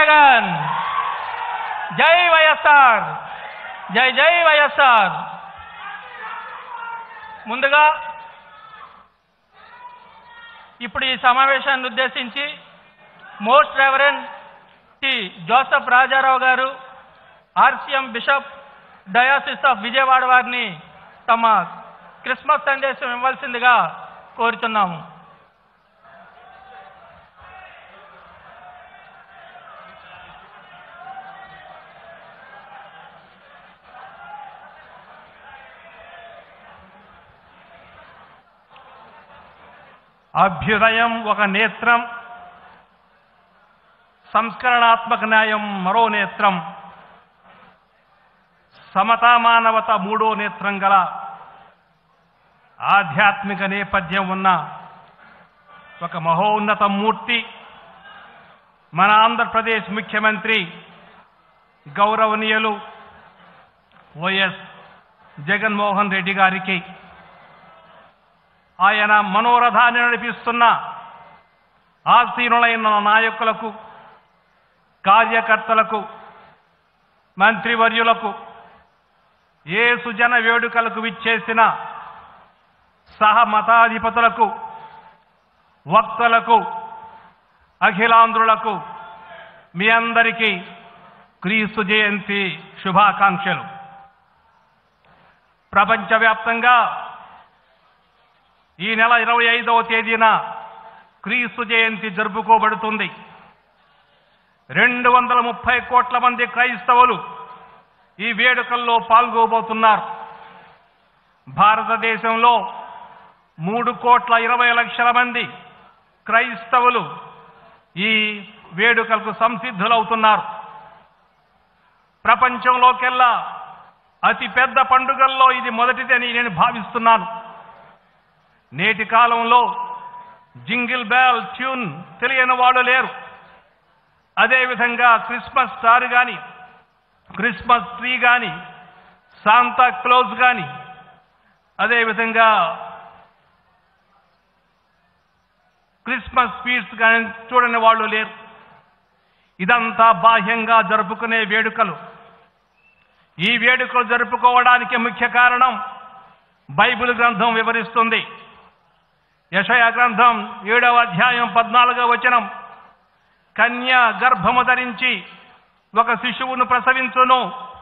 జగన్ జై వైఎస్ఆర్ జై జై వైఎస్ఆర్ ముందుగా ఇప్పుడు ఈ సమావేశాన్ని ఉద్దేశించి most reverend T Joseph Rajarao గారు RCM bishop diocese of Vijayawada వారిని తమ క్రిస్మస్ సందేశం ఇవ్వాల్సిందిగా కోరుతున్నాము అభ్యుదయం ఒక నేత్రం సంస్కరణాత్మక న్యాయం మరో నేత్రం సమతా మానవత మూడో నేత్రం గల ఆధ్యాత్మిక నేపథ్యం ఉన్న ఒక మహోన్నత మూర్తి మన ఆంధ్రప్రదేశ్ ముఖ్యమంత్రి గౌరవనీయులు వైఎస్ జగన్మోహన్ రెడ్డి గారికి ఆయన మనోరథాన్ని నడిపిస్తున్న ఆసీనులైన నాయకులకు కార్యకర్తలకు మంత్రివర్యులకు ఏ సుజన వేడుకలకు విచ్చేసిన సహమతాధిపతులకు వక్తలకు అఖిలాంధ్రులకు మీ అందరికీ క్రీస్తు జయంతి శుభాకాంక్షలు ప్రపంచవ్యాప్తంగా ఈ నెల ఇరవై ఐదవ తేదీన క్రీస్తు జయంతి జరుపుకోబడుతుంది రెండు వందల ముప్పై కోట్ల మంది క్రైస్తవులు ఈ వేడుకల్లో పాల్గొబోతున్నారు భారతదేశంలో మూడు కోట్ల ఇరవై లక్షల మంది క్రైస్తవులు ఈ వేడుకలకు సంసిద్ధులవుతున్నారు ప్రపంచంలోకెల్లా అతి పెద్ద పండుగల్లో ఇది మొదటిదని నేను భావిస్తున్నాను నేటి కాలంలో జింగిల్ బెల్ ట్యూన్ తెలియని వాళ్ళు లేరు అదేవిధంగా క్రిస్మస్ స్టార్ కానీ క్రిస్మస్ ట్రీ కానీ శాంతా క్లోజ్ కానీ అదేవిధంగా క్రిస్మస్ స్వీట్స్ కానీ చూడని వాళ్ళు లేరు ఇదంతా బాహ్యంగా జరుపుకునే వేడుకలు ఈ వేడుకలు జరుపుకోవడానికి ముఖ్య కారణం బైబిల్ గ్రంథం వివరిస్తుంది యషయ గ్రంథం ఏడవ అధ్యాయం పద్నాలుగవ వచనం కన్య గర్భము ధరించి ఒక శిశువును ప్రసవించును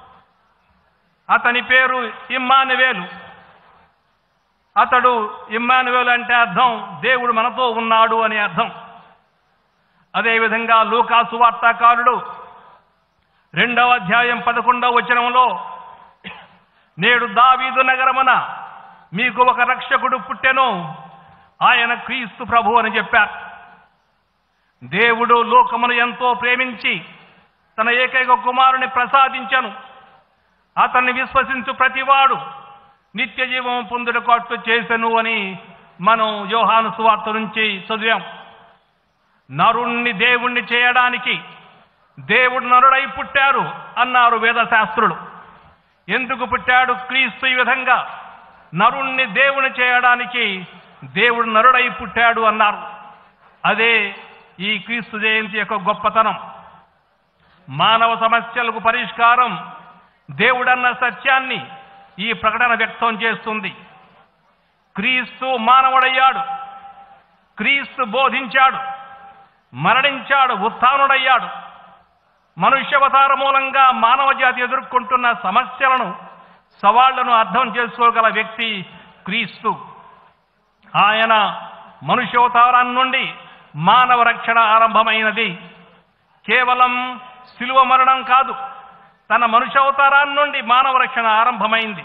అతని పేరు ఇమ్మానువేలు అతడు ఇమ్మానువేలు అంటే అర్థం దేవుడు మనతో ఉన్నాడు అనే అర్థం అదేవిధంగా లూకాసు వార్తాకారుడు రెండవ అధ్యాయం పదకొండవ వచనంలో నేడు దావీదు నగరమున మీకు ఒక రక్షకుడు పుట్టెను ఆయన క్రీస్తు ప్రభు అని చెప్పారు దేవుడు లోకమును ఎంతో ప్రేమించి తన ఏకైక కుమారుని ప్రసాదించను అతన్ని విశ్వసించు ప్రతివాడు నిత్య జీవం పొందుటకు అట్లు చేసెను అని మనం యోహాను సువార్త నుంచి చదివాం నరుణ్ణి దేవుణ్ణి చేయడానికి దేవుడు నరుడై పుట్టారు అన్నారు వేదశాస్త్రులు ఎందుకు పుట్టాడు క్రీస్తు ఈ విధంగా నరుణ్ణి దేవుని చేయడానికి దేవుడు నరుడై పుట్టాడు అన్నారు అదే ఈ క్రీస్తు జయంతి యొక్క గొప్పతనం మానవ సమస్యలకు పరిష్కారం దేవుడన్న సత్యాన్ని ఈ ప్రకటన వ్యక్తం చేస్తుంది క్రీస్తు మానవుడయ్యాడు క్రీస్తు బోధించాడు మరణించాడు ఉత్థానుడయ్యాడు మనుష్యవతార మూలంగా మానవ జాతి ఎదుర్కొంటున్న సమస్యలను సవాళ్లను అర్థం చేసుకోగల వ్యక్తి క్రీస్తు ఆయన మనుష్యోతారం నుండి మానవ రక్షణ ఆరంభమైనది కేవలం శిలువ మరణం కాదు తన మనుష్యావతారాన్ని నుండి మానవ రక్షణ ఆరంభమైంది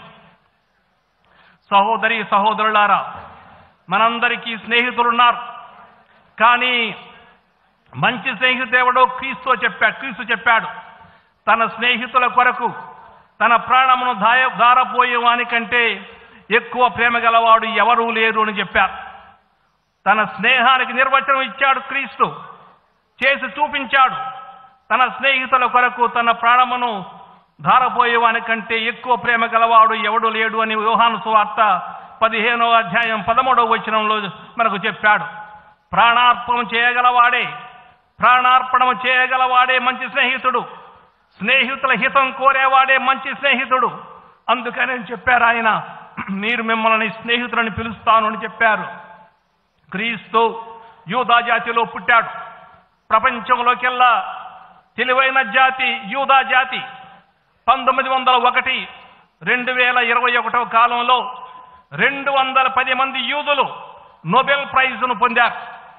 సహోదరి సహోదరులారా మనందరికీ స్నేహితులున్నారు కానీ మంచి స్నేహితుడెవడో క్రీస్తు చెప్పాడు క్రీస్తు చెప్పాడు తన స్నేహితుల కొరకు తన ప్రాణమును దాయ దారపోయే వానికంటే ఎక్కువ ప్రేమ గలవాడు ఎవరూ లేరు అని చెప్పారు తన స్నేహానికి నిర్వచనం ఇచ్చాడు క్రీస్తు చేసి చూపించాడు తన స్నేహితుల కొరకు తన ప్రాణమును ధారపోయేవాని కంటే ఎక్కువ ప్రేమ గలవాడు ఎవడు లేడు అని యోహాను సువార్త పదిహేనో అధ్యాయం పదమూడవ వచనంలో మనకు చెప్పాడు ప్రాణార్పణ చేయగలవాడే ప్రాణార్పణము చేయగలవాడే మంచి స్నేహితుడు స్నేహితుల హితం కోరేవాడే మంచి స్నేహితుడు అందుకని చెప్పారు ఆయన మీరు మిమ్మల్ని స్నేహితులని పిలుస్తాను అని చెప్పారు క్రీస్తు యూదా జాతిలో పుట్టాడు ప్రపంచంలోకెల్లా తెలివైన జాతి యూదా జాతి పంతొమ్మిది వందల ఒకటి రెండు వేల ఇరవై ఒకటవ కాలంలో రెండు వందల పది మంది యూదులు నోబెల్ ప్రైజ్ను పొందారు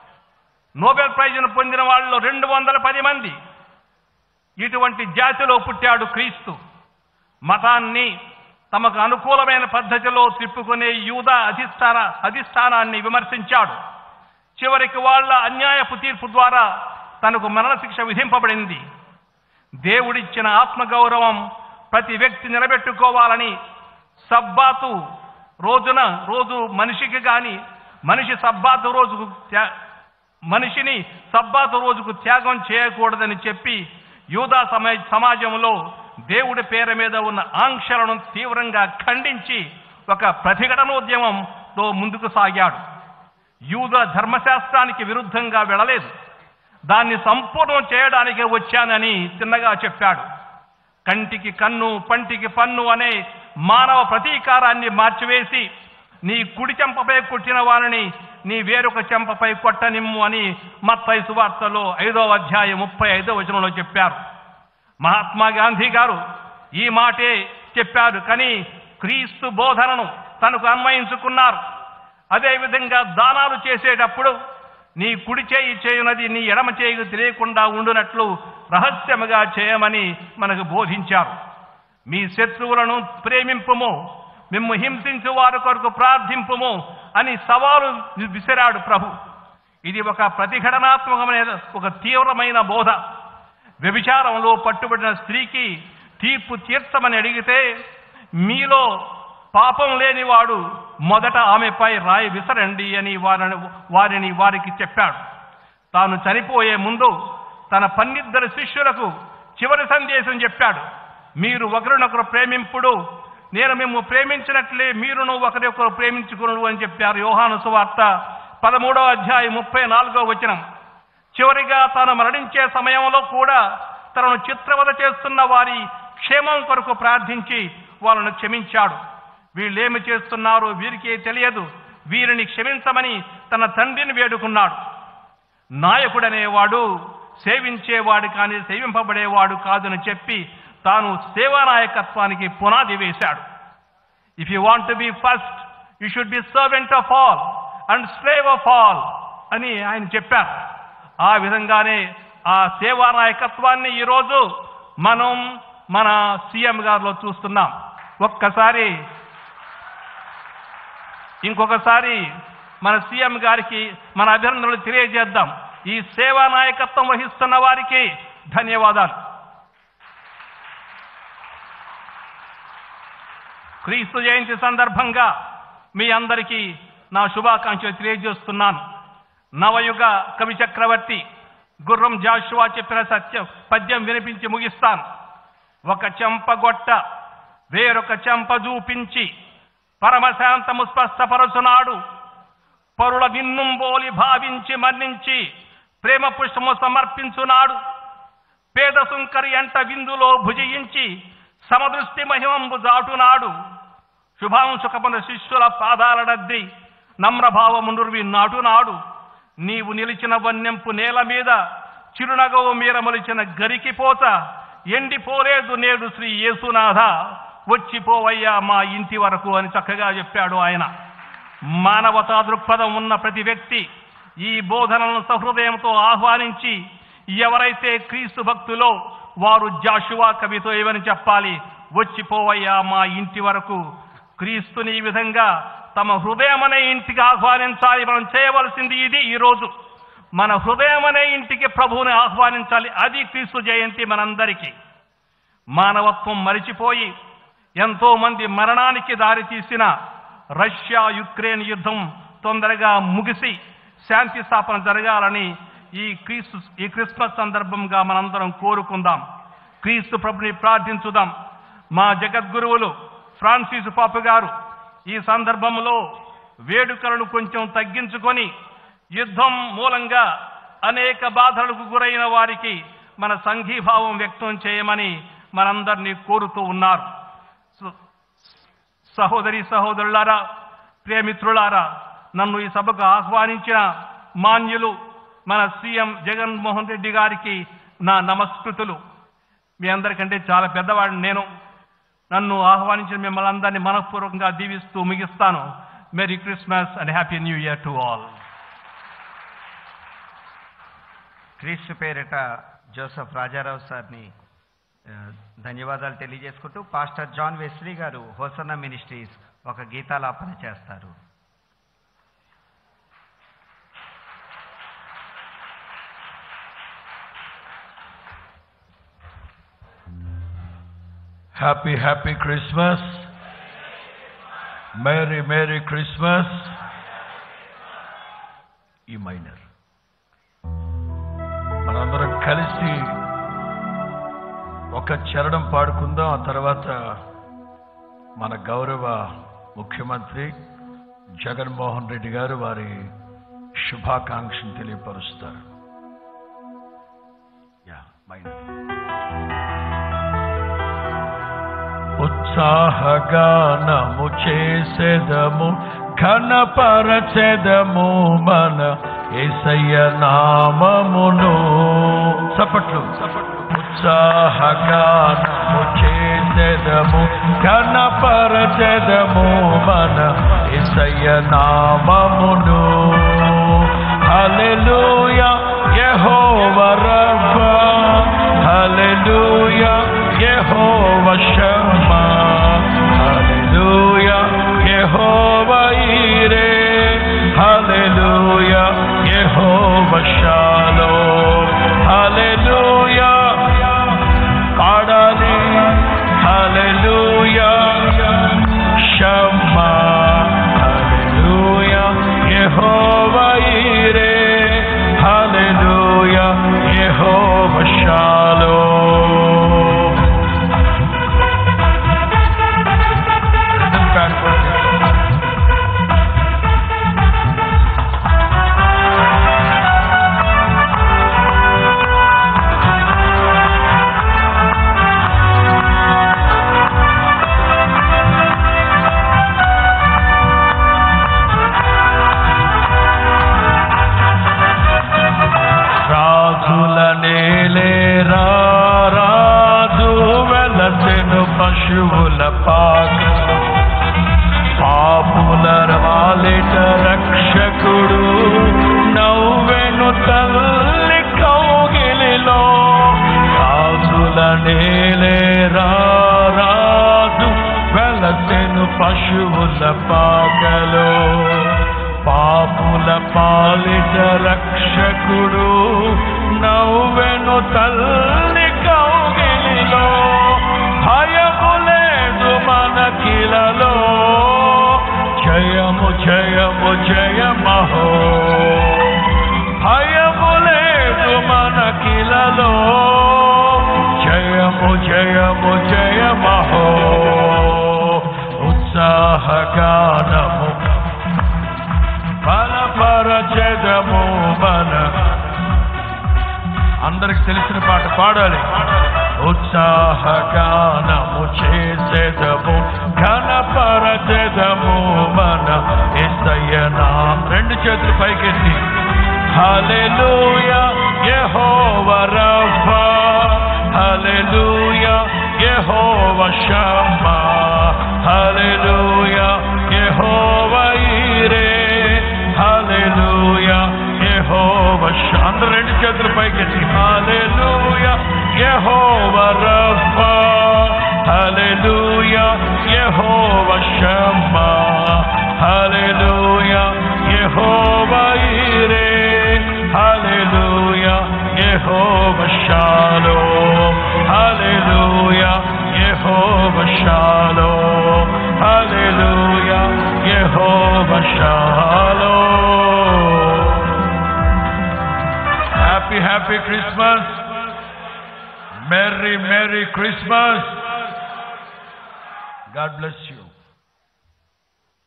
నోబెల్ ప్రైజ్ను పొందిన వాళ్ళలో రెండు వందల పది మంది ఇటువంటి జాతిలో పుట్టాడు క్రీస్తు మతాన్ని తమకు అనుకూలమైన పద్ధతిలో తిప్పుకునే యూద అధిష్టాన అధిష్టానాన్ని విమర్శించాడు చివరికి వాళ్ళ అన్యాయపు తీర్పు ద్వారా తనకు మరణశిక్ష విధింపబడింది దేవుడిచ్చిన ఆత్మగౌరవం ప్రతి వ్యక్తి నిలబెట్టుకోవాలని సబ్బాతు రోజున రోజు మనిషికి గాని మనిషి సబ్బాతు రోజుకు త్యా- మనిషిని సబ్బాతు రోజుకు త్యాగం చేయకూడదని చెప్పి యూదా సమా సమాజంలో దేవుడి పేరు మీద ఉన్న ఆంక్షలను తీవ్రంగా ఖండించి ఒక ప్రతిఘటనోద్యమంతో ముందుకు సాగాడు యూద ధర్మశాస్త్రానికి విరుద్ధంగా వెళ్ళలేదు దాన్ని సంపూర్ణం చేయడానికే వచ్చానని చిన్నగా చెప్పాడు కంటికి కన్ను పంటికి పన్ను అనే మానవ ప్రతీకారాన్ని మార్చివేసి నీ కుడి చెంపపై కొట్టిన వారిని నీ వేరొక చెంపపై కొట్టనిమ్ము అని మత్తయి సువార్తలో ఐదో అధ్యాయం ముప్పై ఐదో వచనంలో చెప్పారు మహాత్మా గాంధీ గారు ఈ మాటే చెప్పారు కానీ క్రీస్తు బోధనను తనకు అన్వయించుకున్నారు అదేవిధంగా దానాలు చేసేటప్పుడు నీ కుడి చేయి చేయునది నీ ఎడమ చేయికి తెలియకుండా ఉండునట్లు రహస్యముగా చేయమని మనకు బోధించారు మీ శత్రువులను ప్రేమింపుము మిమ్ము హింసించు వారి కొరకు ప్రార్థింపుము అని సవాలు విసిరాడు ప్రభు ఇది ఒక ప్రతిఘటనాత్మకమైన ఒక తీవ్రమైన బోధ వ్యభిచారంలో పట్టుబడిన స్త్రీకి తీర్పు తీర్చమని అడిగితే మీలో పాపం లేనివాడు మొదట ఆమెపై రాయి విసరండి అని వారిని వారిని వారికి చెప్పాడు తాను చనిపోయే ముందు తన పన్నిద్దరు శిష్యులకు చివరి సందేశం చెప్పాడు మీరు ఒకరినొకరు ప్రేమింపుడు నేను మేము ప్రేమించినట్లే మీరును ఒకరినొకరు ప్రేమించుకును అని చెప్పారు యోహాను సువార్త పదమూడవ అధ్యాయం ముప్పై నాలుగో వచనం చివరిగా తాను మరణించే సమయంలో కూడా తనను చిత్రవద చేస్తున్న వారి క్షేమం కొరకు ప్రార్థించి వాళ్ళను క్షమించాడు వీళ్ళేమి చేస్తున్నారో వీరికే తెలియదు వీరిని క్షమించమని తన తండ్రిని వేడుకున్నాడు నాయకుడనేవాడు సేవించేవాడు కానీ సేవింపబడేవాడు కాదని చెప్పి తాను సేవా నాయకత్వానికి పునాది వేశాడు if you want to be first you should be servant of all and slave of all అని ఆయన చెప్పారు ఆ విధంగానే ఆ సేవా నాయకత్వాన్ని ఈరోజు మనం మన సీఎం గారిలో చూస్తున్నాం ఒక్కసారి ఇంకొకసారి మన సీఎం గారికి మన అభినందనలు తెలియజేద్దాం ఈ సేవా నాయకత్వం వహిస్తున్న వారికి ధన్యవాదాలు క్రీస్తు జయంతి సందర్భంగా మీ అందరికీ నా శుభాకాంక్షలు తెలియజేస్తున్నాను నవయుగ కవి చక్రవర్తి గుర్రం జాషువా చెప్పిన సత్యం పద్యం వినిపించి ముగిస్తాను ఒక చెంపగొట్ట వేరొక చెంప చూపించి పరమశాంతము స్పష్టపరచునాడు పరుల నిన్నుంబోలి భావించి మన్నించి ప్రేమ పుష్పము సమర్పించునాడు పేద సుంకరి ఎంట విందులో భుజయించి సమదృష్టి మహిమంబు దాటునాడు శుభాంశుకమున శిష్యుల పాదాలనద్ది నమ్రభావము నుర్వి నాటునాడు నీవు నిలిచిన వన్నెంపు నేల మీద చిరునగవు మీర మొలిచిన గరికిపోత ఎండిపోలేదు నేడు శ్రీ యేసునాథ వచ్చిపోవయ్యా మా ఇంటి వరకు అని చక్కగా చెప్పాడు ఆయన మానవతా దృక్పథం ఉన్న ప్రతి వ్యక్తి ఈ బోధనలను సహృదయంతో ఆహ్వానించి ఎవరైతే క్రీస్తు భక్తులో వారు జాషువా కవితో ఏమని చెప్పాలి వచ్చిపోవయ్యా మా ఇంటి వరకు క్రీస్తుని ఈ విధంగా తమ హృదయం అనే ఇంటికి ఆహ్వానించాలి మనం చేయవలసింది ఇది ఈరోజు మన హృదయం అనే ఇంటికి ప్రభువుని ఆహ్వానించాలి అది క్రీస్తు జయంతి మనందరికీ మానవత్వం మరిచిపోయి ఎంతో మంది మరణానికి దారి తీసిన రష్యా యుక్రెయిన్ యుద్ధం తొందరగా ముగిసి శాంతి స్థాపన జరగాలని ఈ క్రీస్తు ఈ క్రిస్మస్ సందర్భంగా మనందరం కోరుకుందాం క్రీస్తు ప్రభుని ప్రార్థించుదాం మా జగద్గురువులు ఫ్రాన్సిస్ పాపు గారు ఈ సందర్భంలో వేడుకలను కొంచెం తగ్గించుకొని యుద్ధం మూలంగా అనేక బాధలకు గురైన వారికి మన సంఘీభావం వ్యక్తం చేయమని మనందరినీ కోరుతూ ఉన్నారు సో- సహోదరి సహోదరులారా ప్రియమిత్రులారా నన్ను ఈ సభకు ఆహ్వానించిన మాన్యులు మన సీఎం జగన్మోహన్ రెడ్డి గారికి నా నమస్కృతులు మీ అందరికంటే చాలా పెద్దవాడిని నేను నన్ను ఆహ్వానించిన మిమ్మల్ని అందరినీ మనఃపూర్వకంగా దీవిస్తూ ముగిస్తాను merry Christmas and happy new year to all క్రీస్తు పేరిట జోసఫ్ రాజారావు సార్ని ఆ, ధన్యవాదాలు తెలియజేసుకుంటూ పాస్టర్ జాన్ వెస్లీ గారు హోసన్న మినిస్ట్రీస్ ఒక గీతాలాపన చేస్తారు Happy, happy Christmas. Merry, Merry Christmas. ఈ మైనర్ మనందరం కలిసి ఒక చరణం పాడుకుందాం ఆ తర్వాత మన గౌరవ ముఖ్యమంత్రి జగన్మోహన్ రెడ్డి గారు వారి శుభాకాంక్షలు తెలియపరుస్తారు యా మైనర్ ఉత్సాహగానము చేసెదము ఘనపరచెదము మన ఏసయ్య నామమును చప్పట్లు ఉత్సాహగానము చేసెదము ఘనపరచెదము మన ఏసయ్య నామమును హల్లెలూయా యెహోవా రబ్బా హల్లెలూయా యెహోవా షమ్మా హల్లెలూయా యెహోవా ఈరే హల్లెలూయా యెహోవా షాలోమ్ హల్లెలూయా పాడాలి హల్లెలూయా షమ్మా హల్లెలూయా యెహోవా ఈరే హల్లెలూయా యెహోవా షాలోమ్ రాజుల నేలే రాజు వెలసెను పశువుల పాక పాపుల వాలిట రక్షకుడు నవ్వెను తల్లి కౌగిలిలో రాజుల నేలే రాజు వెలసెను పశువుల పాకలో పాపుల పాలిట రక్షకుడు నవ్వెను తల్లి కౌగిలిలో భయము లేదు మనకిలలో జయము జయము జయమహో భయము లేదు మనకిలలో జయము జయము జయమహో ఉత్సాహగానము బలపరచెదము మన అందరికి తెలిసిన పాట పాడాలి ఉత్సాహగానము చేసేదము ఘనపరచెదము మన ఎసయ్యనా రెండు చేతులు పైకెత్తి హల్లెలూయా యెహోవా రబ్బా హల్లెలూయా యెహోవా షమ్మా హల్లెలూయా యెహోవా ఈరే హల్లెలూయా యెహోవా ష- అందరూ రెండు చేతులు పైకెత్తి హల్లెలూయా యెహోవా రబ్బా హల్లెలూయా యెహోవా షమ్మా హల్లెలూయా యెహోవా ఈరే హల్లెలూయా యెహోవా షాలోమ్ హల్లెలూయా యెహోవా షాలోమ్ హల్లెలూయా యెహోవా షాలోమ్ happy happy Christmas merry merry Christmas God bless you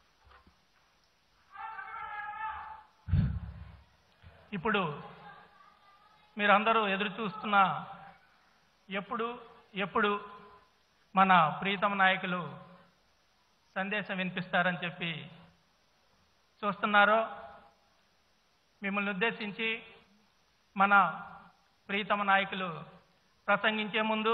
ఇప్పుడు మీరందరూ ఎదురు చూస్తున్న ఎప్పుడు ఎప్పుడు మన ప్రీతమ నాయకులు సందేశం వినిపిస్తారని చెప్పి చూస్తున్నారో మిమ్మల్ని ఉద్దేశించి మన ప్రీతమ నాయకులు ప్రసంగించే ముందు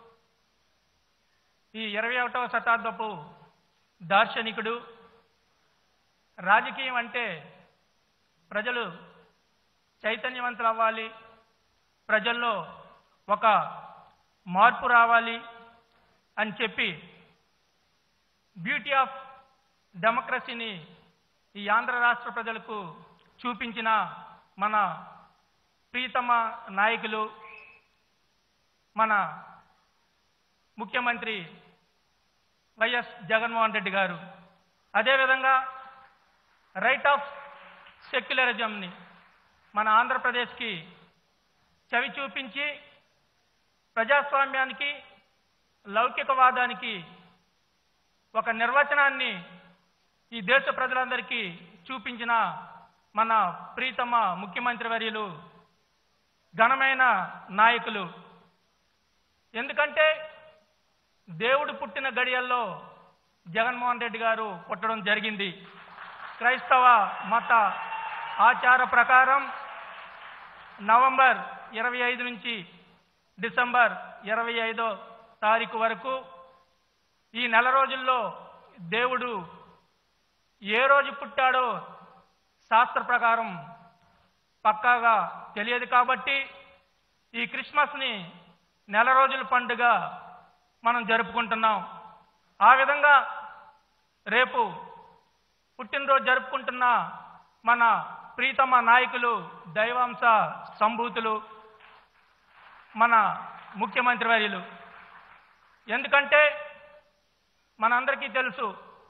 ఈ ఇరవై ఒకటవ శతాబ్దపు దార్శనికుడు రాజకీయం అంటే ప్రజలు చైతన్యవంతులు అవ్వాలి ప్రజల్లో ఒక మార్పు రావాలి అని చెప్పి బ్యూటీ ఆఫ్ డెమోక్రసీని ఈ ఆంధ్ర రాష్ట్ర ప్రజలకు చూపించిన మన ప్రీతమ నాయకులు మన ముఖ్యమంత్రి వైఎస్ జగన్మోహన్ రెడ్డి గారు అదేవిధంగా రైట్ ఆఫ్ సెక్యులరిజంని మన ఆంధ్రప్రదేశ్కి చవి చూపించి ప్రజాస్వామ్యానికి లౌకికవాదానికి ఒక నిర్వచనాన్ని ఈ దేశ ప్రజలందరికీ చూపించిన మన ప్రీతమ ముఖ్యమంత్రి వర్యులు ఘనమైన నాయకులు ఎందుకంటే దేవుడు పుట్టిన గడియల్లో జగన్మోహన్ రెడ్డి గారు పుట్టడం జరిగింది క్రైస్తవ మత ఆచార ప్రకారం నవంబర్ ఇరవై ఐదు నుంచి డిసెంబర్ ఇరవై ఐదో తారీఖు వరకు ఈ నెల రోజుల్లో దేవుడు ఏ రోజు పుట్టాడో శాస్త్ర ప్రకారం పక్కాగా తెలియదు కాబట్టి ఈ క్రిస్మస్ని నెల రోజుల పండుగ మనం జరుపుకుంటున్నాం ఆ విధంగా రేపు పుట్టినరోజు జరుపుకుంటున్న మన ప్రీతమ నాయకులు దైవాంశ సంభూతులు మన ముఖ్యమంత్రి వర్యులు ఎందుకంటే మనందరికీ తెలుసు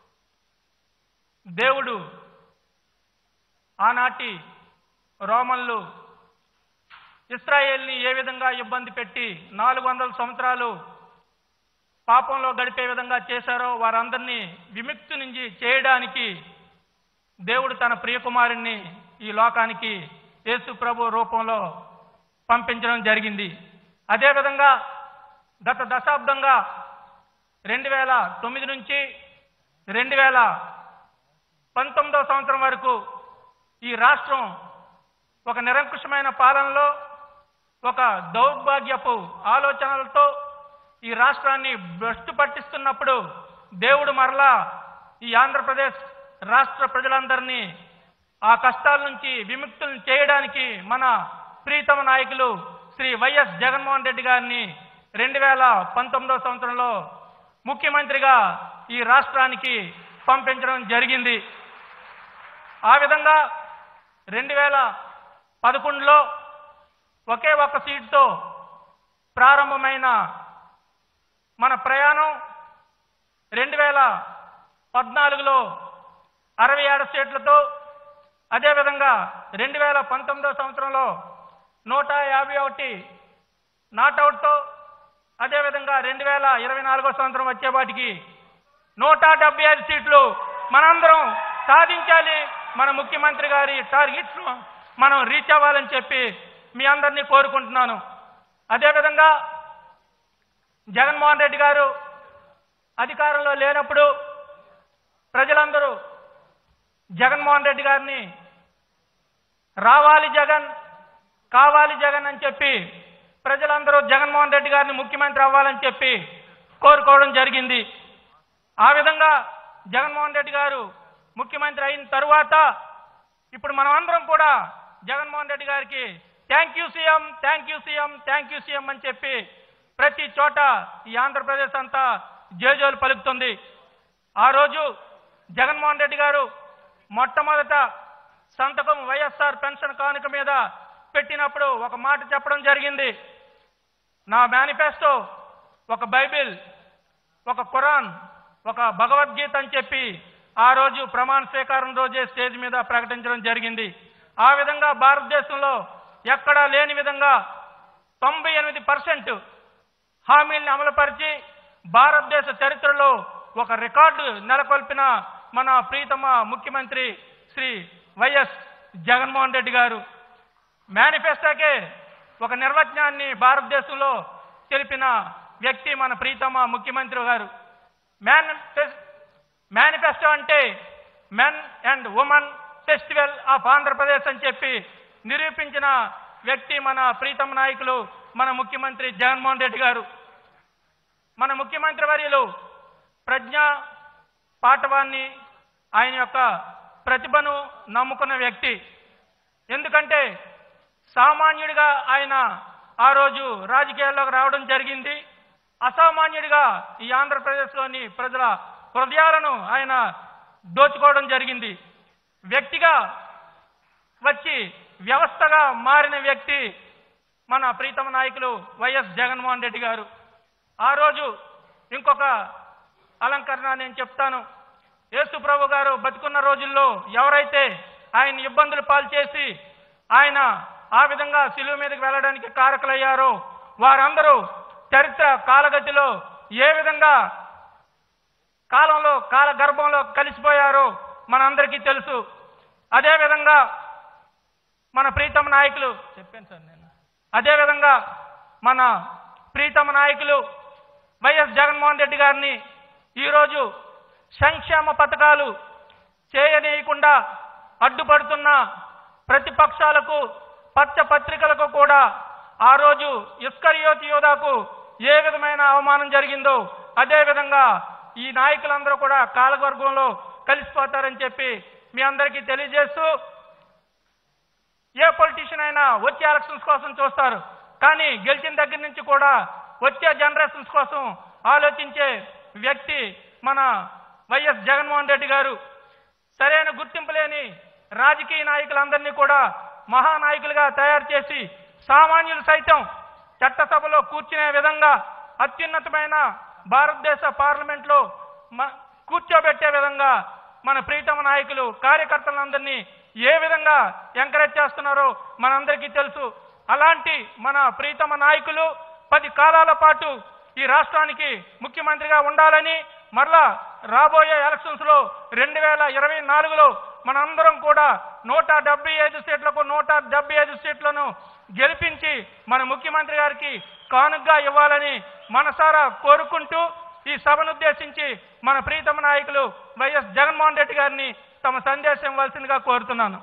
దేవుడు ఆనాటి రోమన్లు ఇస్రాయేల్ని ఏ విధంగా ఇబ్బంది పెట్టి నాలుగు వందల సంవత్సరాలు పాపంలో గడిపే విధంగా చేశారో వారందరినీ విముక్తి నుంచి చేయడానికి దేవుడు తన ప్రియకుమారుణ్ణి ఈ లోకానికి యేసు ప్రభు రూపంలో పంపించడం జరిగింది అదేవిధంగా గత దశాబ్దంగా రెండు వేల తొమ్మిది నుంచి రెండు వేల పంతొమ్మిదవ సంవత్సరం వరకు ఈ రాష్ట్రం ఒక నిరంకుశమైన పాలనలో ఒక దౌర్భాగ్యపు ఆలోచనలతో ఈ రాష్ట్రాన్ని భ్రష్టు పట్టిస్తున్నప్పుడు దేవుడు మరలా ఈ ఆంధ్రప్రదేశ్ రాష్ట్ర ప్రజలందరినీ ఆ కష్టాల నుంచి విముక్తులను చేయడానికి మన ప్రీతమ నాయకులు శ్రీ వైఎస్ జగన్మోహన్ రెడ్డి గారిని రెండు వేల పంతొమ్మిదవ సంవత్సరంలో ముఖ్యమంత్రిగా ఈ రాష్ట్రానికి పంపించడం జరిగింది ఆ విధంగా రెండు వేల పదకొండులో ఒకే ఒక్క సీటుతో ప్రారంభమైన మన ప్రయాణం రెండు వేల పద్నాలుగులో అరవై ఏడు సీట్లతో అదేవిధంగా రెండు వేల పంతొమ్మిదో సంవత్సరంలో నూట యాభై ఒకటి నాట్అవుట్తో అదేవిధంగా రెండు వేల ఇరవై నాలుగో సంవత్సరం వచ్చేపాటికి నూట డెబ్బై ఐదు సీట్లు మనందరం సాధించాలి మన ముఖ్యమంత్రి గారి టార్గెట్స్ మనం రీచ్ అవ్వాలని చెప్పి మీ అందరినీ కోరుకుంటున్నాను అదేవిధంగా జగన్మోహన్ రెడ్డి గారు అధికారంలో లేనప్పుడు ప్రజలందరూ జగన్మోహన్ రెడ్డి గారిని రావాలి జగన్ కావాలి జగన్ అని చెప్పి ప్రజలందరూ జగన్మోహన్ రెడ్డి గారిని ముఖ్యమంత్రి అవ్వాలని చెప్పి కోరుకోవడం జరిగింది ఆ విధంగా జగన్మోహన్ రెడ్డి గారు ముఖ్యమంత్రి అయిన తరువాత ఇప్పుడు మనం అందరం కూడా జగన్మోహన్ రెడ్డి గారికి thank you CM thank you CM thank you CM అని చెప్పి ప్రతి చోట ఈ ఆంధ్రప్రదేశ్ అంతా జేజోలు పలుకుతుంది ఆ రోజు జగన్మోహన్ రెడ్డి గారు మొట్టమొదట సంతకం వైఎస్ఆర్ పెన్షన్ కానుక మీద పెట్టినప్పుడు ఒక మాట చెప్పడం జరిగింది నా మేనిఫెస్టో ఒక బైబిల్ ఒక ఖురాన్ ఒక భగవద్గీత అని చెప్పి ఆ రోజు ప్రమాణ స్వీకారం రోజే స్టేజ్ మీద ప్రకటించడం జరిగింది ఆ విధంగా భారతదేశంలో ఎక్కడా లేని విధంగా తొంభై ఎనిమిది పర్సెంట్ హామీల్ని అమలుపరిచి భారతదేశ చరిత్రలో ఒక రికార్డు నెలకొల్పిన మన ప్రీతమ ముఖ్యమంత్రి శ్రీ వైఎస్ జగన్మోహన్ రెడ్డి గారు మేనిఫెస్టోకే ఒక నిర్వచనాన్ని భారతదేశంలో తెలిపిన వ్యక్తి మన ప్రీతమ ముఖ్యమంత్రి గారు మేనిఫెస్ మేనిఫెస్టో అంటే men and women festival of Andhra Pradesh అని చెప్పి నిరూపించిన వ్యక్తి మన ప్రీతమ నాయకులు మన ముఖ్యమంత్రి జగన్మోహన్ రెడ్డి గారు మన ముఖ్యమంత్రి వర్యులు ప్రజ్ఞ పాటవాన్ని ఆయన యొక్క ప్రతిభను నమ్ముకున్న వ్యక్తి ఎందుకంటే సామాన్యుడిగా ఆయన ఆ రోజు రాజకీయాల్లోకి రావడం జరిగింది అసామాన్యుడిగా ఈ ఆంధ్రప్రదేశ్లోని ప్రజల హృదయాలను ఆయన దోచుకోవడం జరిగింది వ్యక్తిగా వచ్చి వ్యవస్థగా మారిన వ్యక్తి మన ప్రీతమ నాయకులు వైఎస్ జగన్మోహన్ రెడ్డి గారు ఆ రోజు ఇంకొక అలంకరణ నేను చెప్తాను యేసు ప్రభు గారు బతుకున్న రోజుల్లో ఎవరైతే ఆయన ఇబ్బందులు పాలు చేసి ఆయన ఆ విధంగా శిలువ మీదకి వెళ్ళడానికి కారకులయ్యారో వారందరూ చరిత్ర కాలగతిలో ఏ విధంగా కాలంలో కాల గర్భంలో కలిసిపోయారో మనందరికీ తెలుసు అదేవిధంగా మన ప్రీతమ నాయకులు చెప్పాను సార్ నేను అదేవిధంగా మన ప్రీతమ నాయకులు వైఎస్ జగన్మోహన్ రెడ్డి గారిని ఈరోజు సంక్షేమ పథకాలు చేయనీయకుండా అడ్డుపడుతున్న ప్రతిపక్షాలకు పచ్చ పత్రికలకు కూడా ఆ రోజు ఇస్కరియోతి యోధాకు ఏ విధమైన అవమానం జరిగిందో అదే విధంగా ఈ నాయకులందరూ కూడా కాలవర్గంలో కలిసిపోతారని చెప్పి మీ అందరికీ తెలియజేస్తూ ఏ పొలిటీషియన్ అయినా వచ్చే ఎలక్షన్స్ కోసం చూస్తారు కానీ గెలిచిన దగ్గర నుంచి కూడా వచ్చే జనరేషన్స్ కోసం ఆలోచించే వ్యక్తి మన వైఎస్ జగన్మోహన్ రెడ్డి గారు సరైన గుర్తింపు లేని రాజకీయ నాయకులందరినీ కూడా మహానాయకులుగా తయారు చేసి సామాన్యులు సైతం చట్టసభలో కూర్చునే విధంగా అత్యున్నతమైన భారతదేశ పార్లమెంట్లో మ- కూర్చోబెట్టే విధంగా మన ప్రీతమ నాయకులు కార్యకర్తలందరినీ ఏ విధంగా ఎంకరేజ్ చేస్తున్నారో మనందరికీ తెలుసు అలాంటి మన ప్రీతమ నాయకులు పది కాలాల పాటు ఈ రాష్ట్రానికి ముఖ్యమంత్రిగా ఉండాలని మరలా రాబోయే ఎలక్షన్స్ లో రెండు వేల ఇరవై నాలుగులో మనందరం కూడా నూట డెబ్బై ఐదు సీట్లకు నూట డెబ్బై ఐదు సీట్లను గెలిపించి మన ముఖ్యమంత్రి గారికి కానుగ్గా ఇవ్వాలని మనసారా కోరుకుంటూ ఈ సభను ఉద్దేశించి మన ప్రీతమ నాయకులు వైఎస్ జగన్మోహన్ రెడ్డి గారిని తమ సందేశం ఇవ్వాల్సిందిగా కోరుతున్నాను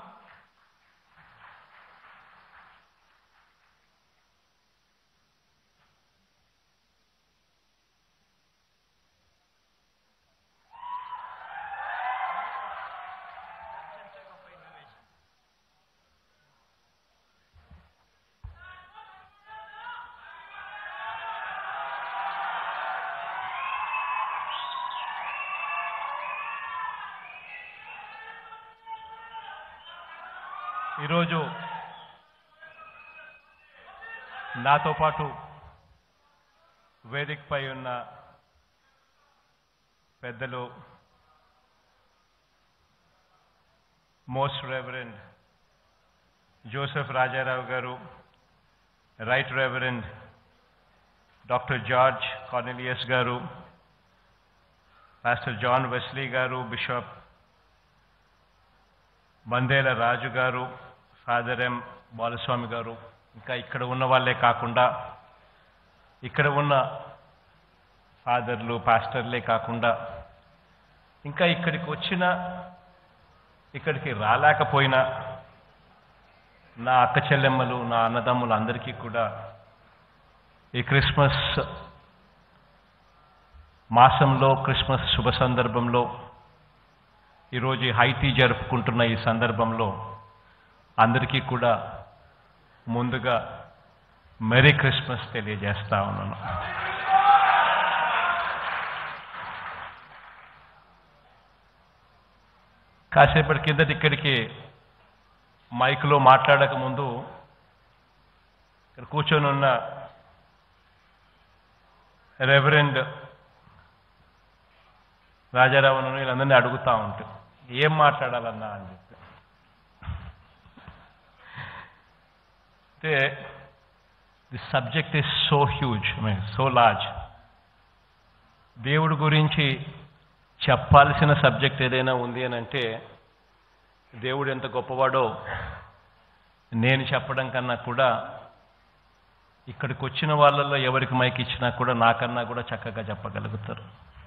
ఈరోజు నాతో పాటు వేదికపై ఉన్న పెద్దలు మోస్ట్ రెవరెండ్ జోసెఫ్ రాజారావు గారు right reverend doctor George Cornelius గారు పాస్టర్ జాన్ వెస్లీ గారు బిషప్ మందేల రాజు గారు ఫాదర్ ఎం బాలస్వామి గారు ఇంకా ఇక్కడ ఉన్న వాళ్ళే కాకుండా ఇక్కడ ఉన్న ఫాదర్లు పాస్టర్లే కాకుండా ఇంకా ఇక్కడికి వచ్చిన ఇక్కడికి రాలేకపోయినా నా అక్క చెల్లెమ్మలు నా అన్నదమ్ములు అందరికీ కూడా ఈ క్రిస్మస్ మాసంలో క్రిస్మస్ శుభ సందర్భంలో ఈరోజు ఈ హైటీ జరుపుకుంటున్న ఈ సందర్భంలో అందరికీ కూడా ముందుగా మెరీ క్రిస్మస్ తెలియజేస్తా ఉన్నాను కాసేపటి కిందటి ఇక్కడికి మైక్లో మాట్లాడక ముందు ఇక్కడ కూర్చొని ఉన్న రెవరెండ్ రాజారావును వీళ్ళందరినీ అడుగుతా ఉంటే ఏం మాట్లాడాలన్నా అని చెప్పి అంటే the subject is so huge mean so large దేవుడి గురించి చెప్పాల్సిన సబ్జెక్ట్ ఏదైనా ఉంది అని అంటే దేవుడు ఎంత గొప్పవాడో నేను చెప్పడం కన్నా కూడా ఇక్కడికి వచ్చిన వాళ్ళల్లో ఎవరికి మైక్ ఇచ్చినా కూడా నాకన్నా కూడా చక్కగా చెప్పగలుగుతారు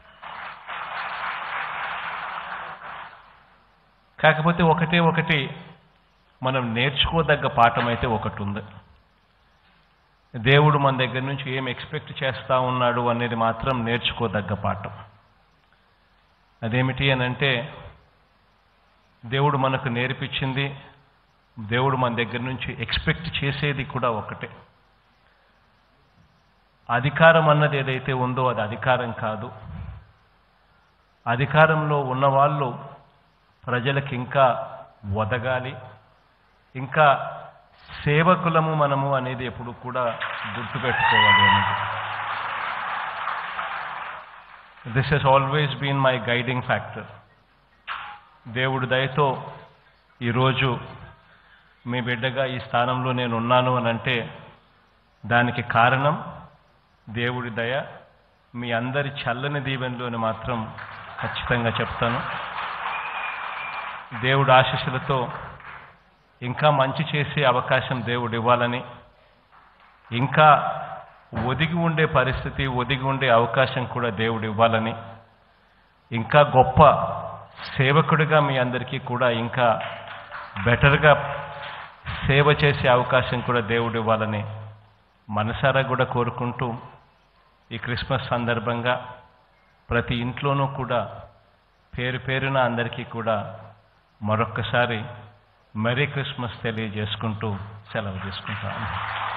కాకపోతే ఒకటే ఒకటి మనం నేర్చుకోదగ్గ పాఠం అయితే ఒకటి ఉంది దేవుడు మన దగ్గర నుంచి ఏం ఎక్స్పెక్ట్ చేస్తా ఉన్నాడు అనేది మాత్రం నేర్చుకోదగ్గ పాఠం అదేమిటి అని అంటే దేవుడు మనకు నేర్పించింది దేవుడు మన దగ్గర నుంచి ఎక్స్పెక్ట్ చేసేది కూడా ఒకటే అధికారం అన్నది ఏదైతే ఉందో అది అధికారం కాదు అధికారంలో ఉన్నవాళ్ళు ప్రజలకు ఇంకా ఒదగాలి ఇంకా సేవకులము మనము అనేది ఎప్పుడు కూడా గుర్తుపెట్టుకోవాలి అనేది this he's always been my guiding factor దేవుడి దయతో ఈరోజు మీ బిడ్డగా ఈ స్థానంలో నేను ఉన్నాను అని అంటే దానికి కారణం దేవుడి దయ మీ అందరి చల్లని దీవెనలు అని మాత్రం ఖచ్చితంగా చెప్తాను దేవుడి ఆశీస్సులతో ఇంకా మంచి చేసే అవకాశం దేవుడు ఇవ్వాలని ఇంకా ఒదిగి ఉండే పరిస్థితి ఒదిగి ఉండే అవకాశం కూడా దేవుడు ఇవ్వాలని ఇంకా గొప్ప సేవకుడిగా మీ అందరికీ కూడా ఇంకా బెటర్గా సేవ చేసే అవకాశం కూడా దేవుడు ఇవ్వాలని మనసారా కూడా కోరుకుంటూ ఈ క్రిస్మస్ సందర్భంగా ప్రతి ఇంట్లోనూ కూడా పేరు పేరున అందరికీ కూడా మరొక్కసారి మెరీ క్రిస్మస్ తెలియజేసుకుంటూ సెలవు తీసుకుంటాను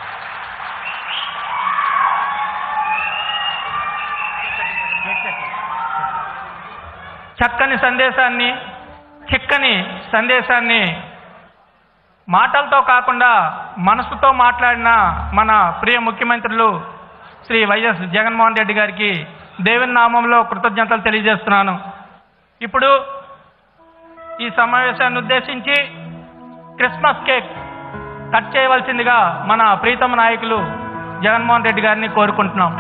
చక్కని సందేశాన్ని చిక్కని సందేశాన్ని మాటలతో కాకుండా మనసుతో మాట్లాడిన మన ప్రియ ముఖ్యమంత్రులు శ్రీ వైఎస్ జగన్మోహన్ రెడ్డి గారికి దేవుని నామంలో కృతజ్ఞతలు తెలియజేస్తున్నాను ఇప్పుడు ఈ సమావేశాన్ని ఉద్దేశించి క్రిస్మస్ కేక్ కట్ చేయవలసిందిగా మన ప్రీతమ నాయకులు జగన్మోహన్ రెడ్డి గారిని కోరుకుంటున్నాం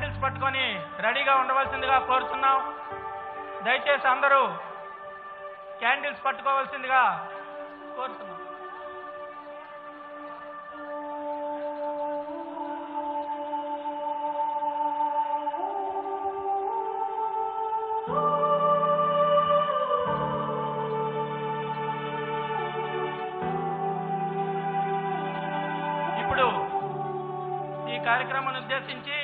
క్యాండిల్స్ పట్టుకొని రెడీగా ఉండవలసిందిగా కోరుతున్నాం దయచేసి అందరూ క్యాండిల్స్ పట్టుకోవాల్సిందిగా కోరుతున్నాం ఇప్పుడు ఈ కార్యక్రమాన్ని ఉద్దేశించి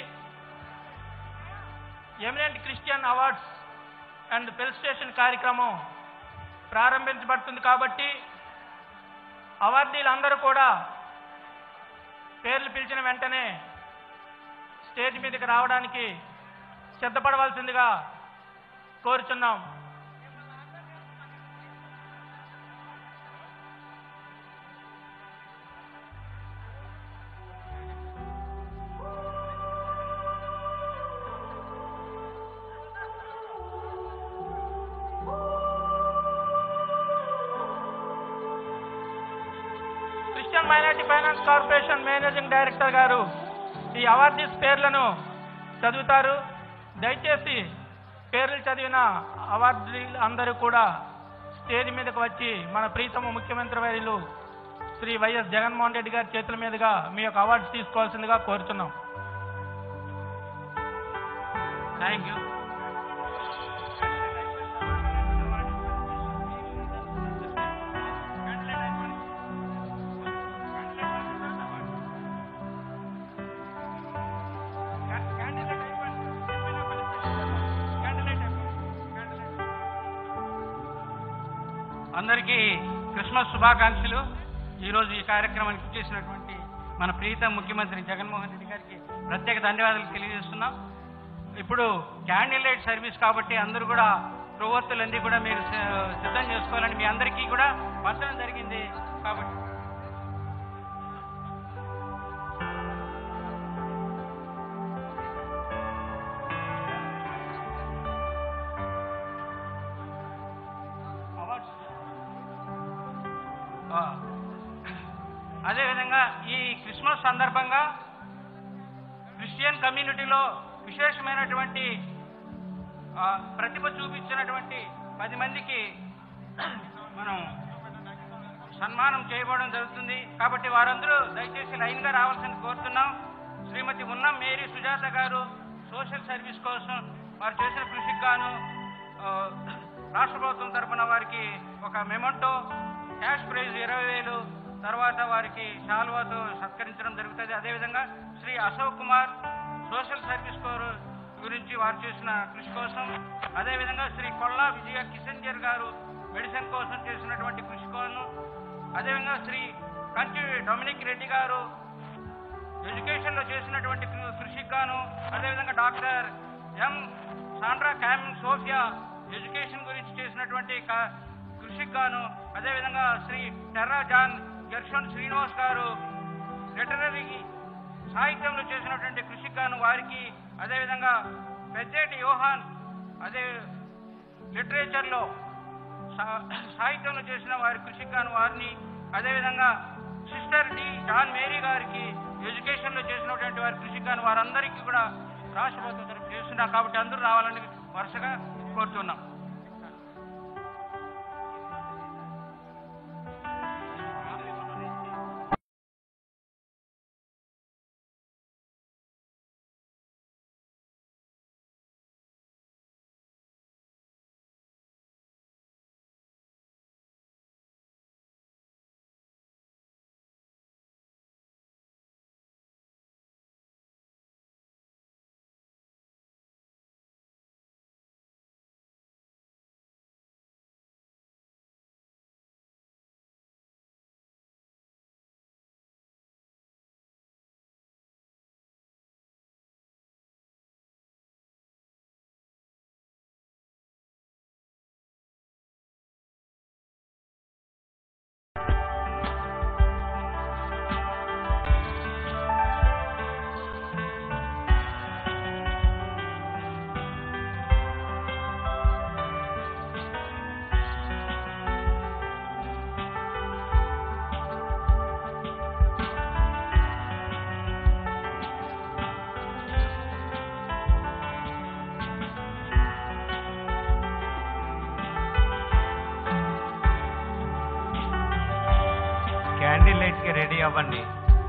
eminent Christian awards and felicitation కార్యక్రమం ప్రారంభించబడుతుంది కాబట్టి అవార్డీలందరూ కూడా పేర్లు పిలిచిన వెంటనే స్టేజ్ మీదకి రావడానికి సిద్ధపడవలసిందిగా కోరుచున్నాం Christian minority finance corporation managing director గారు ఈ అవార్డీస్ పేర్లను చదువుతారు దయచేసి పేర్లు చదివిన అవార్డీలు అందరూ కూడా స్టేజ్ మీదకు వచ్చి మన ప్రీతమ ముఖ్యమంత్రి వర్యులు శ్రీ వైఎస్ జగన్మోహన్ రెడ్డి గారి చేతుల మీదుగా మీ యొక్క అవార్డ్స్ తీసుకోవాల్సిందిగా కోరుతున్నాం థ్యాంక్ యూ అందరికీ క్రిస్మస్ శుభాకాంక్షలు ఈరోజు ఈ కార్యక్రమానికి చేసినటువంటి మన ప్రీతం ముఖ్యమంత్రి జగన్మోహన్ రెడ్డి గారికి ప్రత్యేక ధన్యవాదాలు తెలియజేస్తున్నాం ఇప్పుడు క్యాండిల్ లైట్ సర్వీస్ కాబట్టి అందరూ కూడా ప్రవృత్తులన్నీ కూడా మీరు స- సిద్ధం చేసుకోవాలని మీ అందరికీ కూడా పంచడం జరిగింది కాబట్టి ఆ, అదేవిధంగా ఈ క్రిస్మస్ సందర్భంగా క్రిస్టియన్ కమ్యూనిటీలో విశేషమైనటువంటి ఆ, ప్రతిభ చూపించినటువంటి పది మందికి మనం సన్మానం చేయబడడం జరుగుతుంది కాబట్టి వారందరూ దయచేసి లైన్గా రావాల్సింది కోరుతున్నాం శ్రీమతి ఉన్నం మేరీ సుజాత గారు సోషల్ సర్వీస్ కోసం వారు చేసిన కృషికి గాను ఆ, రాష్ట్ర ప్రభుత్వం తరఫున వారికి ఒక మెమంటో క్యాష్ ప్రైజ్ ఇరవై వేలు తర్వాత వారికి శాల్వాతో సత్కరించడం జరుగుతుంది అదేవిధంగా Shri Ashok Kumar social service core గురించి వారు చేసిన కృషి కోసం అదేవిధంగా శ్రీ కొల్లా విజయ కిషన్జర్ గారు మెడిసిన్ కోసం చేసినటువంటి కృషి కోసం అదేవిధంగా శ్రీ కంచి డొమినిక్ రెడ్డి గారు ఎడ్యుకేషన్ లో చేసినటువంటి కృ- కృషికి గాను అదేవిధంగా doctor M Sandra Cam Sophia education గురించి చేసినటువంటి క- కృషికి గాను అదేవిధంగా Shri Terra John Gershon Srinivas garu literary సాహిత్యంలో చేసినటువంటి కృషికి గాను వారికి అదేవిధంగా పెద్దేటి యోహాన్ అదే లిటరేచర్లో సా- సాహిత్యంలో చేసిన వారి కృషికి గాను వారిని అదేవిధంగా సిస్టర్ డి జాన్ మేరీ గారికి ఎడ్యుకేషన్లో చేసినటువంటి వారి కృషికి గాను వారందరికీ కూడా రాష్ట్ర ప్రభుత్వం తరఫు చేస్తున్నారు కాబట్టి అందరూ రావాలని వరుసగా కోరుతున్నాం రెడీ అవ్వండి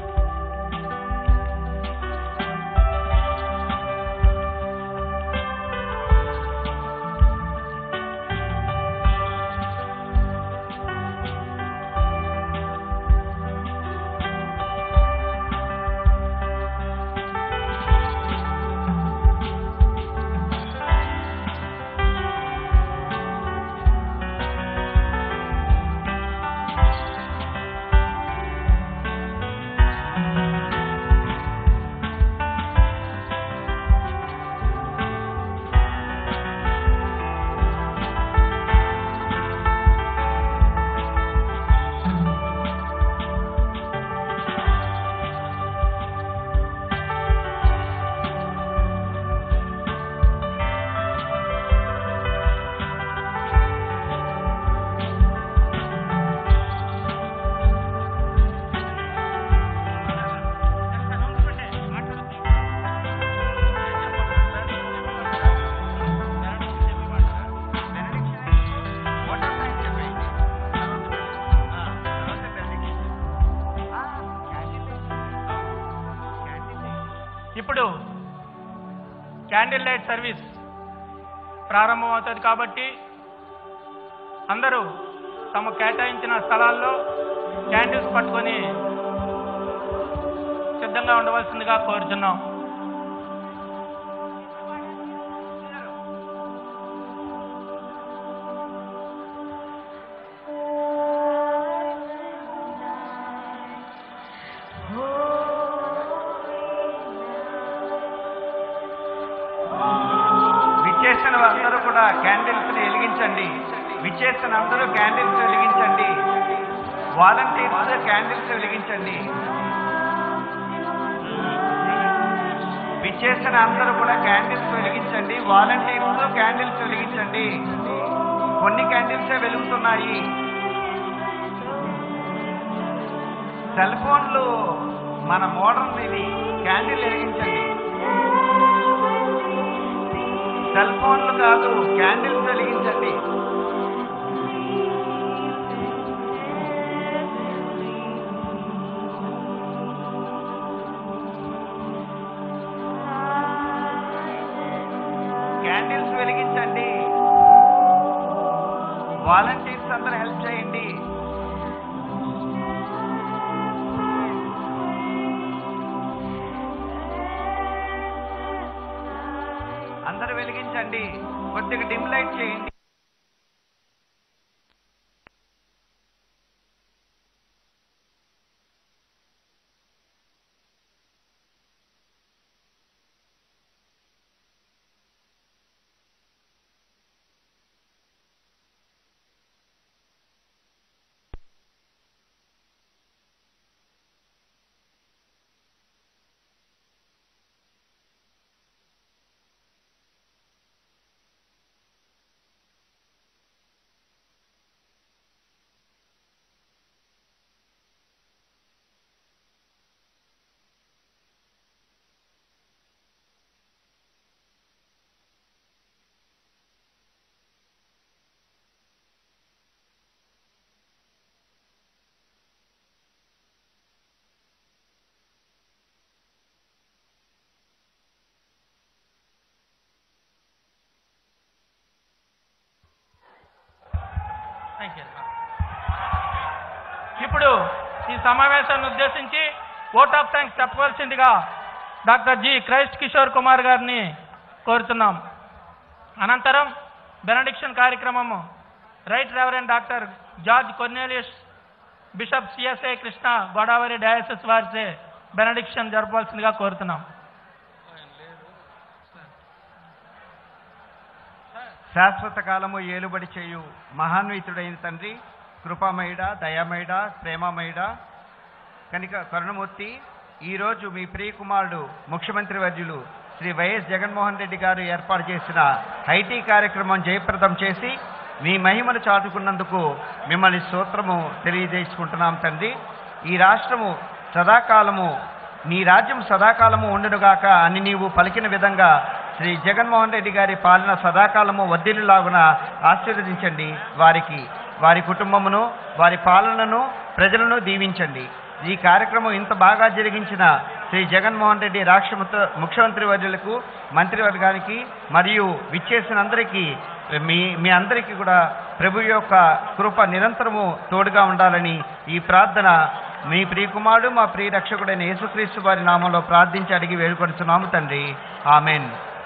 ఇప్పుడు క్యాండిల్ లైట్ సర్వీస్ ప్రారంభమవుతుంది కాబట్టి అందరూ తమ కేటాయించిన స్థలాల్లో క్యాండిల్స్ పట్టుకొని సిద్ధంగా ఉండవలసిందిగా కోరుచున్నాం విచ్చేసిన అందరూ కూడా క్యాండిల్స్ ని వెలిగించండి విచ్చేసిన అందరూ క్యాండిల్స్ వెలిగించండి వాలంటీర్స్ క్యాండిల్స్ వెలిగించండి విచ్చేసిన అందరూ కూడా క్యాండిల్స్ వెలిగించండి వాలంటీర్స్ క్యాండిల్స్ వెలిగించండి కొన్ని క్యాండిల్సే వెలుగుతున్నాయి సెల్ ఫోన్లు మన మోడర్న్ ఇది క్యాండిల్ వెలిగించండి సెల్ ఫోన్లు కాదు క్యాండిల్స్ వెలిగించండి క్యాండిల్స్ వెలిగించండి వాలంటీర్స్ అందరూ హెల్ప్ చేయండి అందరూ వెలిగించండి కొద్దిగా డిమ్ లైట్ చేయండి థ్యాంక్ యూ ఇప్పుడు ఈ సమావేశాన్ని ఉద్దేశించి ఓట్ ఆఫ్ థ్యాంక్స్ చెప్పవలసిందిగా doctor G Christ Kishore Kumar గారిని కోరుతున్నాం అనంతరం బెనడిక్షన్ కార్యక్రమము right reverend doctor George Cornelius bishop CSI Krishna Godavari diocese వారిచే బెనడిక్షన్ జరపవలసిందిగా కోరుతున్నాం శాశ్వత కాలము ఏలుబడి చేయు మహాన్వితుడైన తండ్రి కృపామయుడ దయామయుడ ప్రేమమయుడ కనుక కరుణమూర్తి ఈరోజు మీ ప్రియకుమారుడు ముఖ్యమంత్రి వర్యులు శ్రీ వైఎస్ జగన్మోహన్ రెడ్డి గారు ఏర్పాటు చేసిన ఐటీ కార్యక్రమం జయప్రదం చేసి మీ మహిమను చాటుకున్నందుకు మిమ్మల్ని సూత్రము తెలియజేసుకుంటున్నాం తండ్రి ఈ రాష్ట్రము సదాకాలము నీ రాజ్యం సదాకాలము ఉండునుగాక అని నీవు పలికిన విధంగా శ్రీ జగన్మోహన్ రెడ్డి గారి పాలన సదాకాలము వర్ధిల్లులాగున ఆశీర్వదించండి వారికి వారి కుటుంబమును వారి పాలనను ప్రజలను దీవించండి ఈ కార్యక్రమం ఇంత బాగా జరిగించిన శ్రీ జగన్మోహన్ రెడ్డి రాష్ట్ర ముఖ్య- ముఖ్యమంత్రి వర్యులకు మంత్రివర్గానికి మరియు విచ్చేసిన అందరికీ మీ మీ అందరికీ కూడా ప్రభు యొక్క కృప నిరంతరము తోడుగా ఉండాలని ఈ ప్రార్థన మీ ప్రియకుమారుడు మా ప్రియ రక్షకుడైన యేసుక్రీస్తు వారి నామంలో ప్రార్థించి అడిగి వేడుకొడుచున్నాము తండ్రి ఆమెన్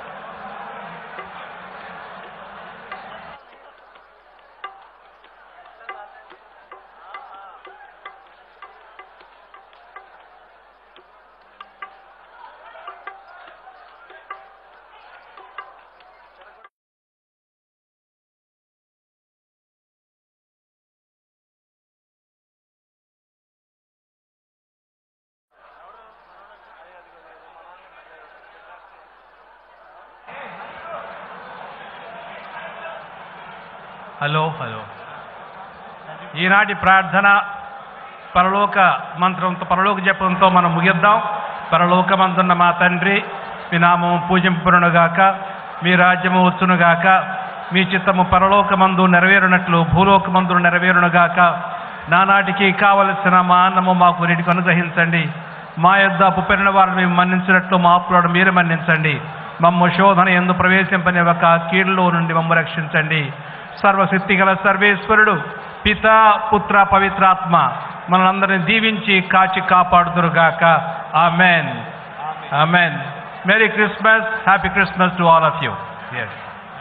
హలో హలో ఈనాటి ప్రార్థన పరలోక మంత్రంతో పరలోక జపంతో మనం ముగిద్దాం పరలోకమందున్న మా తండ్రి మీ నామం పూజింపబడునుగాక మీ రాజ్యము వచ్చునుగాక మీ చిత్తము పరలోకమందు నెరవేరునట్లు భూలోకమందు నెరవేరునుగాక నానాటికి కావలసిన మా అన్నము మాకు నీటికి అనుగ్రహించండి మా యొద్ద పుప్పెరిన వారిని మేము మన్నించినట్లు మా అప్పులను మీరు మన్నించండి మమ్మ శోధన ఎందు ప్రవేశింపని ఒక కీడులో నుండి మమ్మ రక్షించండి సర్వశక్తి గల సర్వేశ్వరుడు పిత పుత్ర పవిత్రాత్మ మనలందరిని దీవించి కాచి కాపాడుదురుగాక amen amen merry Christmas happy Christmas to all of you yes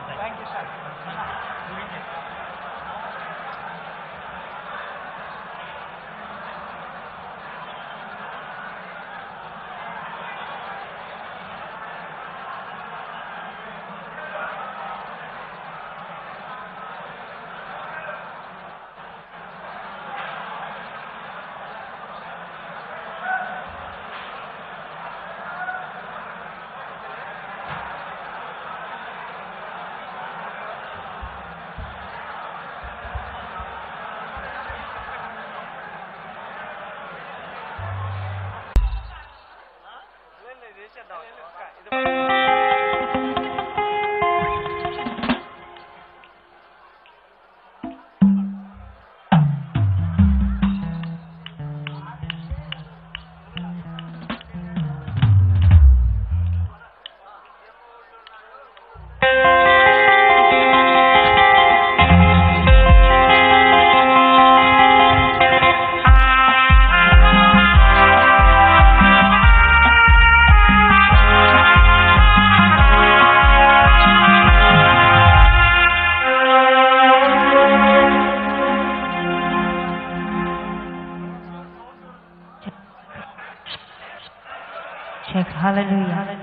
Check hallelujah.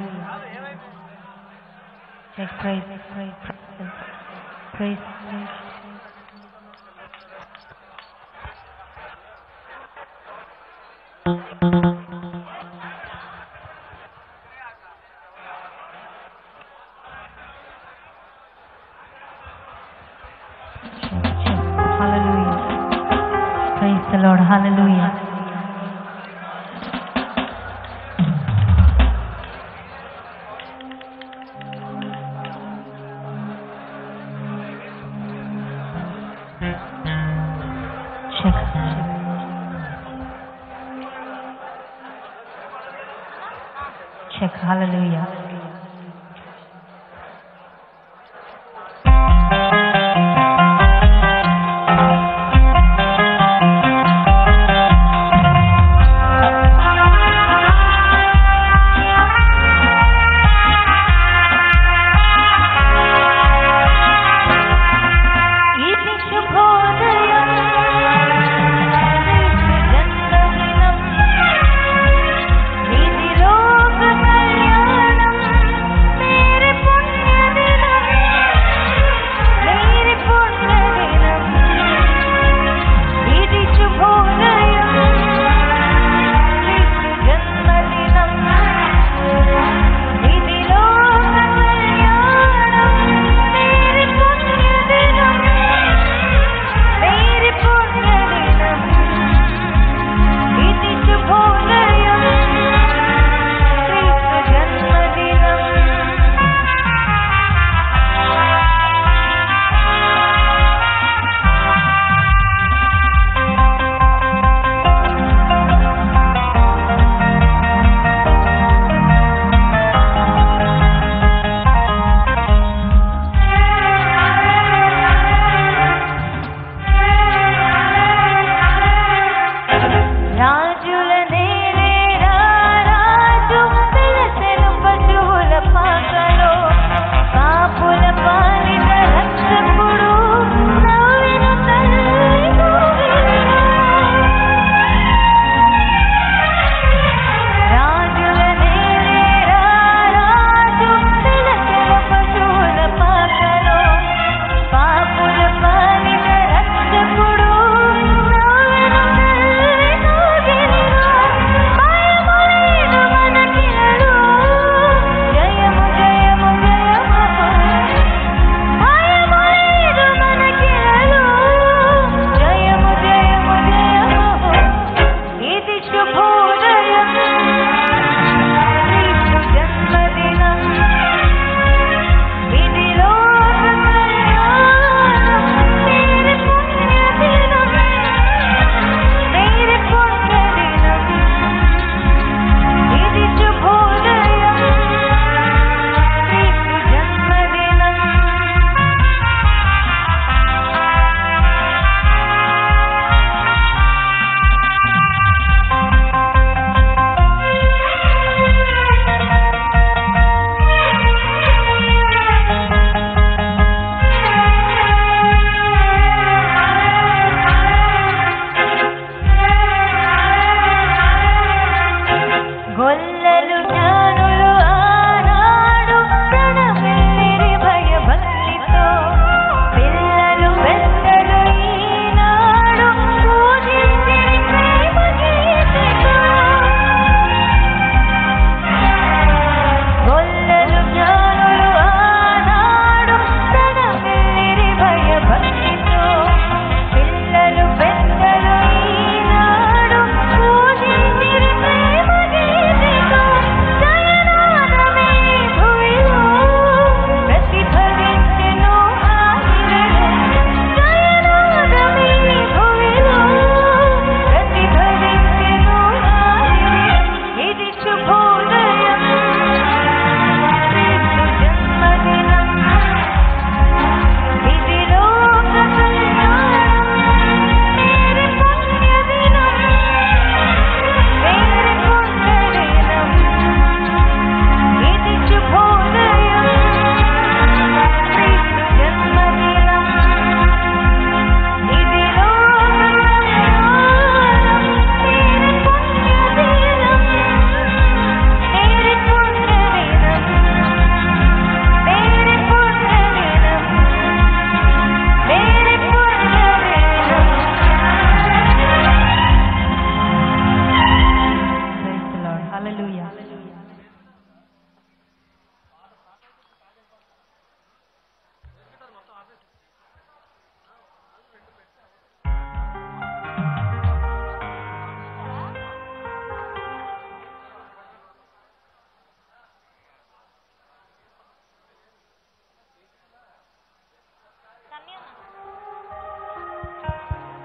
Check praise, praise, praise, praise. praise. Check, check. Hallelujah. Praise the Lord. Hallelujah. Check. Check. Hallelujah. ఇది శుభోదయం జన్మదినం ఇది లోక కళ్యాణం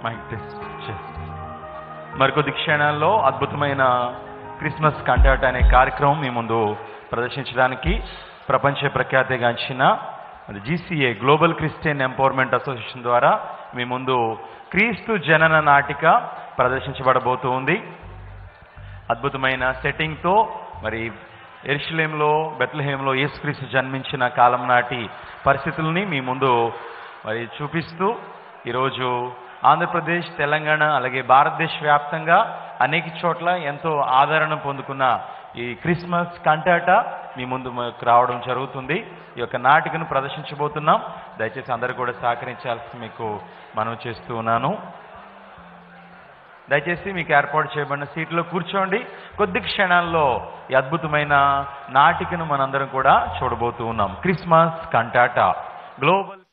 మైక్ టెస్ట్ చేసి మరికొద్ది క్షణాల్లో అద్భుతమైన క్రిస్మస్ కంటాట అనే కార్యక్రమం మీ ముందు ప్రదర్శించడానికి ప్రపంచ ప్రఖ్యాతిగాంచిన మరి GCA global Christian empowerment association ద్వారా మీ ముందు క్రీస్తు జనన నాటిక ప్రదర్శించబడబోతూ ఉంది అద్భుతమైన సెట్టింగ్తో మరి ఎరుషలేంలో బెత్లహేంలో యేసుక్రీస్తు జన్మించిన కాలం నాటి పరిస్థితుల్ని మీ ముందు మరి చూపిస్తూ ఈరోజు ఆంధ్రప్రదేశ్ తెలంగాణ అలాగే భారతదేశ వ్యాప్తంగా అనేక చోట్ల ఎంతో ఆదరణ పొందుకున్న ఈ క్రిస్మస్ కంటాట మీ ముందు మాకు రావడం జరుగుతుంది ఈ యొక్క నాటికను ప్రదర్శించబోతున్నాం దయచేసి అందరూ కూడా సహకరించాల్సి మీకు మనవి చేస్తూ ఉన్నాను దయచేసి మీకు ఏర్పాటు చేయబడిన సీట్లో కూర్చోండి కొద్ది క్షణాల్లో ఈ అద్భుతమైన నాటికను మనందరం కూడా చూడబోతూ ఉన్నాం క్రిస్మస్ కంటాటా గ్లోబల్